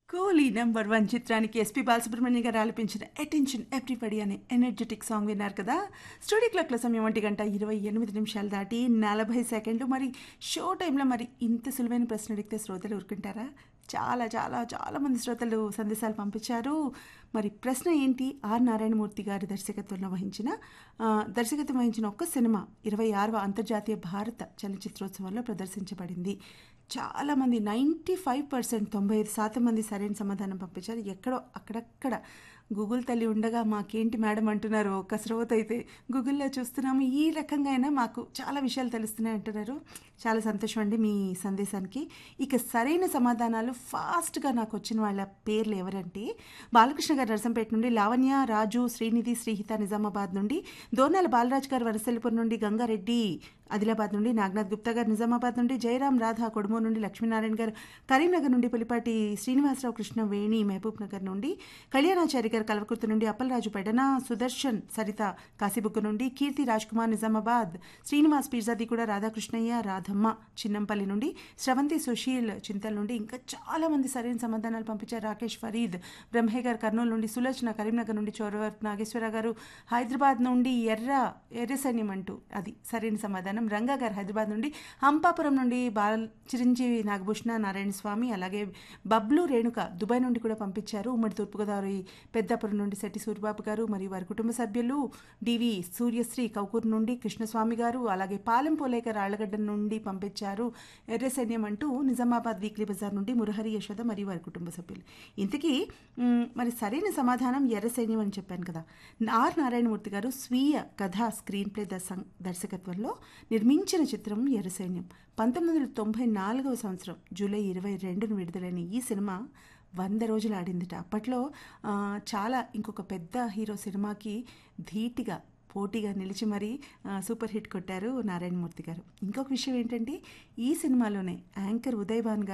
కూలీ number one చిత్రానికి S P Balasubrahmanyam గారు ఆలపించిన అటెన్షన్ ఎవ్రీబడి అనే ఎనర్జెటిక్ సాంగ్ విన్నారు కదా స్టూడియో క్లాక్ల సమయం ఒంటి గంట ఇరవై ఎనిమిది నిమిషాలు దాటి నలభై సెకండ్లు మరి షో టైంలో మరి ఇంత సులువైన ప్రశ్న అడిగితే శ్రోతలు ఊరుకుంటారా చాలా చాలా చాలా మంది శ్రోతలు సందేశాలు పంపించారు మరి ప్రశ్న ఏంటి ఆర్ నారాయణమూర్తి గారి దర్శకత్వంలో వహించిన ఆ, దర్శకత్వం వహించిన ఒక్క సినిమా ఇరవై ఆరవ అంతర్జాతీయ భారత చలనచిత్రోత్సవంలో ప్రదర్శించబడింది చాలామంది నైంటీ ఫైవ్ పర్సెంట్ తొంభై ఐదు శాతం మంది సరైన సమాధానం పంపించారు ఎక్కడో అక్కడక్కడ గూగుల్ తల్లి ఉండగా మాకేంటి మేడం అంటున్నారు ఒక శ్రోత అయితే గూగుల్లో చూస్తున్నాము ఈ రకంగా అయినా మాకు చాలా విషయాలు తెలుస్తున్నాయి అంటున్నారు చాలా సంతోషం అండి మీ సందేశానికి ఇక సరైన సమాధానాలు ఫాస్ట్గా నాకు వచ్చిన వాళ్ళ పేర్లు ఎవరంటే బాలకృష్ణ గారు నరసంపేట నుండి లావణ్య రాజు శ్రీనిధి శ్రీహిత నిజామాబాద్ నుండి దోనాల బాలరాజ్ గారు వరసల్లిపురం నుండి గంగారెడ్డి ఆదిలాబాద్ నుండి నాగనాథ్ గుప్తా గారు నిజామాబాద్ నుండి జయరాం రాధా కొడుమూరు నుండి లక్ష్మీనారాయణ గారు కరీంనగర్ నుండి పులిపాటి శ్రీనివాసరావు కృష్ణ వేణి మహబూబ్ నగర్ నుండి కళ్యాణాచారి గారు కలవకుర్తి నుండి అప్పలరాజు పెడన సుదర్శన్ సరిత కాశీబుగ్గ నుండి కీర్తి రాజ్ కుమార్ నిజామాబాద్ శ్రీనివాస్ పీర్జాది కూడా రాధాకృష్ణయ్య రాధమ్మ చిన్నంపల్లి నుండి శ్రవంతి సుశీల్ చింతల నుండి ఇంకా చాలా మంది సరైన సమాధానాలు పంపించారు రాకేష్ ఫరీద్ బ్రహ్మే గారు కర్నూలు నుండి సులోచన కరీంనగర్ నుండి చోరవర్ నాగేశ్వర గారు హైదరాబాద్ నుండి ఎర్ర ఎర్ర సైన్యం అంటూ అది సరైన సమాధానం రంగా గారు హైదరాబాద్ నుండి హంపాపురం నుండి బాల చిరంజీవి నాగభూషణ నారాయణ స్వామి అలాగే బబ్లు రేణుక దుబాయ్ నుండి కూడా పంపించారు ఉమ్మడి తూర్పుగోదావరి పెద్దాపురం నుండి శెట్టి సూరిబాబు గారు మరియు వారి కుటుంబ సభ్యులు డివి సూర్యశ్రీ కౌకూరు నుండి కృష్ణస్వామి గారు అలాగే పాలెం పోలేకర్ ఆళ్లగడ్డ నుండి పంపించారు ఎర్ర సైన్యం అంటూ నిజామాబాద్ వీక్లీ బజార్ నుండి మురహరి యశోద మరియు వారి కుటుంబ సభ్యులు ఇంతకీ మ్, మరి సరైన సమాధానం ఎర్ర సైన్యం అని చెప్పాను కదా ఆర్ నారాయణమూర్తి గారు స్వీయ కథా స్క్రీన్ ప్లే దర్శ దర్శకత్వంలో నిర్మించిన చిత్రం ఎర్ర సైన్యం పంతొమ్మిది వందల తొంభై నాలుగవ సంవత్సరం జూలై ఇరవై రెండున విడుదలైన ఈ సినిమా వంద రోజులు ఆడిందిట అప్పట్లో ఆ, చాలా ఇంకొక పెద్ద హీరో సినిమాకి ధీటిగా పోటీగా నిలిచి మరీ ఆ, సూపర్ హిట్ కొట్టారు నారాయణమూర్తి గారు ఇంకొక విషయం ఏంటంటే ఈ సినిమాలోనే యాంకర్ ఉదయ్ భాన్ గారు